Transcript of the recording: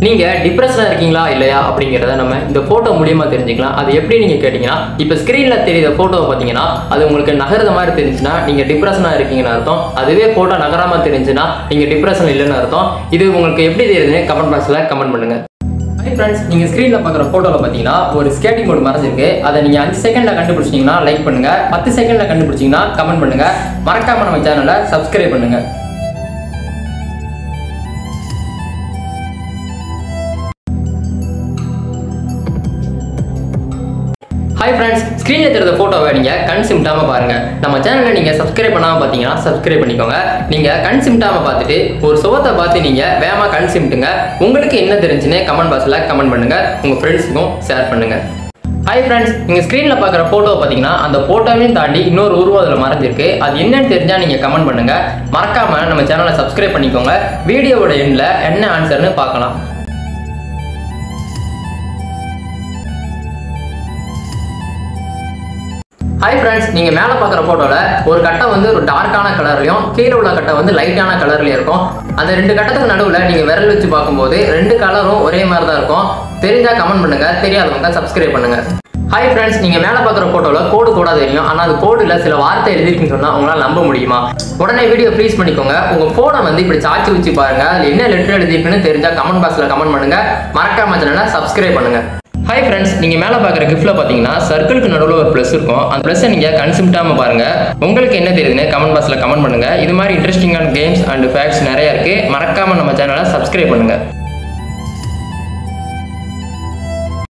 நீங்கள் டிப்ரெஷனாக இருக்கீங்களா இல்லையா அப்படிங்கிறத நம்ம இந்த ஃபோட்டோ மூலியமாக தெரிஞ்சுக்கலாம் அது எப்படி நீங்கள் கேட்டிங்கன்னா இப்போ ஸ்க்ரீனில் தெரியுற ஃபோட்டோவை பார்த்தீங்கன்னா அது உங்களுக்கு நகர்ந்த மாதிரி தெரிஞ்சுன்னா நீங்கள் டிப்ரெஷனாக இருக்கீங்கன்னு அர்த்தம் அதுவே ஃபோட்டோ நகராமல் தெரிஞ்சுன்னா நீங்கள் டிப்ரெஷன் இல்லைன்னு அர்த்தம் இது உங்களுக்கு எப்படி தெரியுதுன்னு கமெண்ட் பாக்ஸில் கமெண்ட் பண்ணுங்கள் ஹை ஃப்ரெண்ட்ஸ் நீங்கள் ஸ்க்ரீனில் பார்க்குற ஃபோட்டோவில் பார்த்தீங்கன்னா ஒரு ஸ்கேட்டிங் போர்டு மறைஞ்சிருக்கு அதை நீங்கள் அஞ்சு செகண்டில் கண்டுபிடிச்சிங்கன்னா லைக் பண்ணுங்கள் பத்து செகண்டில் கண்டுபிடிச்சிங்கன்னா கமெண்ட் பண்ணுங்கள் மறக்காமல் நம்ம சேனலை சப்ஸ்கிரைப் பண்ணுங்கள் ஹாய் ஃப்ரெண்ட்ஸ் ஸ்க்ரீனில் தெரிந்த ஃபோட்டோவை நீங்கள் கண் சிமிட்டாமல் பாருங்கள் நம்ம சேனலில் நீங்கள் சப்ஸ்கிரைப் பண்ணாமல் பார்த்தீங்கன்னா சப்ஸ்கிரைப் பண்ணிக்கோங்க நீங்கள் கண் சிமிட்டாமல் பார்த்துட்டு ஒரு சுவத்தை பார்த்து நீங்கள் வேகமாக கண் சிமிட்டுங்க உங்களுக்கு என்ன தெரிஞ்சுன்னு கமெண்ட் பாக்ஸில் கமெண்ட் பண்ணுங்கள் உங்கள் ஃப்ரெண்ட்ஸுக்கும் ஷேர் பண்ணுங்கள் ஹாய் ஃப்ரெண்ட்ஸ் நீங்கள் ஸ்க்ரீனில் பார்க்குற ஃபோட்டோவை பார்த்தீங்கன்னா அந்த ஃபோட்டோவையும் தாண்டி இன்னொரு உருவம் அதில் மறைஞ்சிருக்கு அது என்னன்னு தெரிஞ்சால் நீங்கள் கமெண்ட் பண்ணுங்கள் மறக்காமல் நம்ம சேனலை சப்ஸ்கிரைப் பண்ணிக்கோங்க வீடியோவோட எண்ணில் என்ன ஆன்சர்னு பார்க்கலாம் ஹாய் ஃப்ரெண்ட்ஸ் நீங்கள் மேலே பார்க்குற ஃபோட்டோவில் ஒரு கட்டை வந்து ஒரு டார்க்கான கலர்லையும் கீழே உள்ள கட்டை வந்து லைட்டான கலர்லையும் இருக்கும் அந்த ரெண்டு கட்டத்துக்கு நடுவில் நீங்கள் விரல் வச்சு பார்க்கும்போது ரெண்டு கலரும் ஒரே மாதிரி தான் இருக்கும் தெரிஞ்சால் கமெண்ட் பண்ணுங்கள் தெரியாதவங்க சப்ஸ்கிரைப் பண்ணுங்கள் ஹாய் ஃப்ரெண்ட்ஸ் நீங்கள் மேலே பார்க்குற ஃபோட்டோவில் கோடு கோடா தெரியும் ஆனால் அது கோடில் சில வார்த்தை எழுதிருக்குன்னு சொன்னால் உங்களால் நம்ப முடியுமா உடனே வீடியோ ஃப்ரீஸ் பண்ணிக்கோங்க உங்கள் ஃபோனை வந்து இப்படி சாச்சி வச்சு பாருங்கள் அதில் என்ன லெட்டர் எழுதிருக்குன்னு தெரிஞ்சால் கமெண்ட் பாக்ஸில் கமெண்ட் பண்ணுங்கள் மறக்காம சேனலை சப்ஸ்கிரைப் பண்ணுங்கள் ஹாய் ஃப்ரெண்ட்ஸ் நீங்கள் மேலே பார்க்குற கிஃப்ட்டில் பார்த்தீங்கன்னா சர்க்கிளுக்கு நடுவில் ஒரு ப்ளஸ் இருக்கும் அந்த ப்ளஸ்ஸை நீங்கள் கன்சிம்டாமல் பாருங்கள் உங்களுக்கு என்ன தெரியுதுன்னு கமெண்ட் பாக்ஸில் கமெண்ட் பண்ணுங்கள் இது மாதிரி இன்ட்ரெஸ்டிங்கான கேம்ஸ் அண்ட் ஃபேக்ட்ஸ் நிறையா இருக்குது மறக்காமல் நம்ம சேனலை சப்ஸ்கிரைப் பண்ணுங்கள்